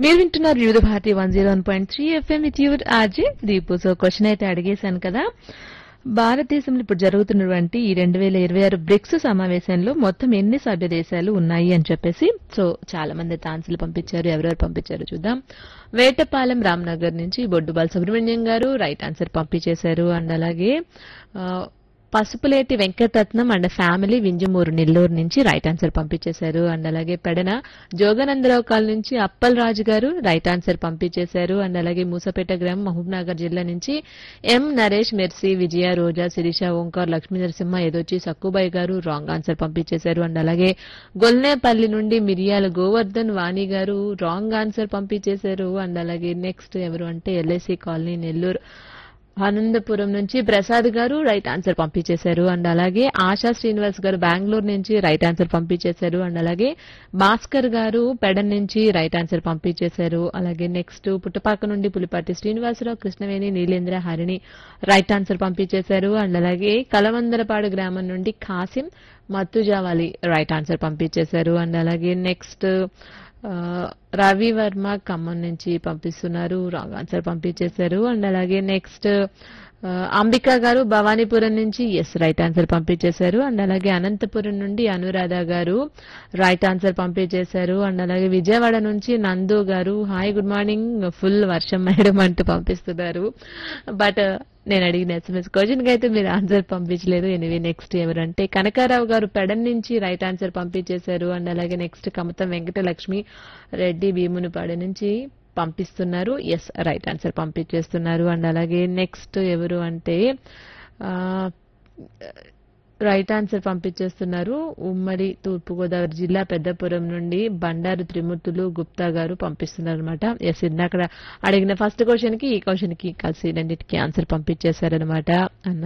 మీరు వింటున్నారు Vividh Bharati one zero one point three FM with your RJ Deepu so question అయితే అడిగేశాను కదా భారతదేశంలో ఇప్పుడు జరుగుతున్నటువంటి ఈ రెండు వేల ఇరవై ఆరు బ్రిక్స్ సమావేశంలో మొత్తం ఎన్ని సభ్య దేశాలు ఉన్నాయి అని చెప్పేసి సో చాలా మంది అయితే ఆన్సర్లు పంపించారు ఎవరెవరు పంపించారు చూద్దాం వేటపాలెం రామ్నగర్ నుంచి బొడ్డుబాల్ సుబ్రహ్మణ్యం గారు రైట్ ఆన్సర్ పంపించేశారు అండ్ అలాగే ఆ, పసుపులేటి వెంకటరత్నం అండ్ ఫ్యామిలీ వింజమూరు నెల్లూరు నుంచి రైట్ ఆన్సర్ పంపించేశారు అండ్ అలాగే పెడన జోగనందరావు కాల్ నుంచి అప్పల్ రాజు గారు రైట్ ఆన్సర్ పంపించేశారు అండ్ అలాగే మూసపేట గ్రామం మహబూబ్నగర్ జిల్లా నుంచి ఎం నరేష్ మెర్సీ విజయ రోజా శిరీష ఓంకార్ లక్ష్మీ నరసింహ ఏదొచ్చి సక్కుబాయి గారు రాంగ్ ఆన్సర్ పంపించేశారు అండ్ అలాగే గొల్నేపల్లి నుండి మిరియాల గోవర్ధన్ వాణి గారు రాంగ్ ఆన్సర్ పంపించేశారు అండ్ అలాగే నెక్స్ట్ ఎవరు అంటే ఎల్ఐసి కాలనీ నెల్లూరు ఆనందపురం నుంచి ప్రసాద్ గారు రైట్ ఆన్సర్ పంపించేశారు అండ్ అలాగే ఆశా శ్రీనివాస్ గారు బెంగళూరు నుంచి రైట్ ఆన్సర్ పంపించేశారు అండ్ అలాగే భాస్కర్ గారు పెడన్ నుంచి రైట్ ఆన్సర్ పంపించేశారు అలాగే నెక్స్ట్ పుట్టపాక నుండి పులిపాటి శ్రీనివాసరావు కృష్ణవేణి నీలేంద్ర హరిణి రైట్ ఆన్సర్ పంపించేశారు అండ్ అలాగే కలవందరపాడు గ్రామం నుండి కాసిం మత్తుజావాలి రైట్ ఆన్సర్ పంపించేశారు అండ్ అలాగే నెక్స్ట్ ఆ, రవి వర్మ ఖమ్మం నుంచి పంపిస్తున్నారు రాంగ్ ఆన్సర్ పంపించేశారు అండ్ అలాగే నెక్స్ట్ ఆ, అంబిక గారు భవానీపురం నుంచి ఎస్ రైట్ ఆన్సర్ పంపించేశారు అండ్ అలాగే అనంతపురం నుండి అనురాధ గారు రైట్ ఆన్సర్ పంపించేశారు అండ్ అలాగే విజయవాడ నుంచి నందు గారు హాయ్ గుడ్ మార్నింగ్ ఫుల్ వర్షం మేడం అంటూ పంపిస్తున్నారు బట్ నేను అడిగిన ఎస్ఎంఎస్ క్వశ్చన్ కి అయితే మీరు ఆన్సర్ పంపించలేదు ఎనివే నెక్స్ట్ ఎవరంటే కనకారావు గారు పెడన్ నుంచి రైట్ ఆన్సర్ పంపించేశారు అండ్ అలాగే నెక్స్ట్ కమతం వెంకటలక్ష్మి రెడ్డి భీమునిపాడు నుంచి పంపిస్తున్నారు ఎస్ రైట్ ఆన్సర్ పంపించేస్తున్నారు అండ్ అలాగే నెక్స్ట్ ఎవరు అంటే ఆ, రైట్ ఆన్సర్ పంపించేస్తున్నారు ఉమ్మడి తూర్పుగోదావరి జిల్లా పెద్దపురం నుండి బండారు త్రిమూర్తులు గుప్తా గారు పంపిస్తున్నారు అనమాట ఎస్ ఇందాక అడిగిన ఫస్ట్ క్వశ్చన్ కి ఈ క్వశ్చన్ కి కలిసి రెండింటికి ఆన్సర్ పంపించేశారనమాట అన్న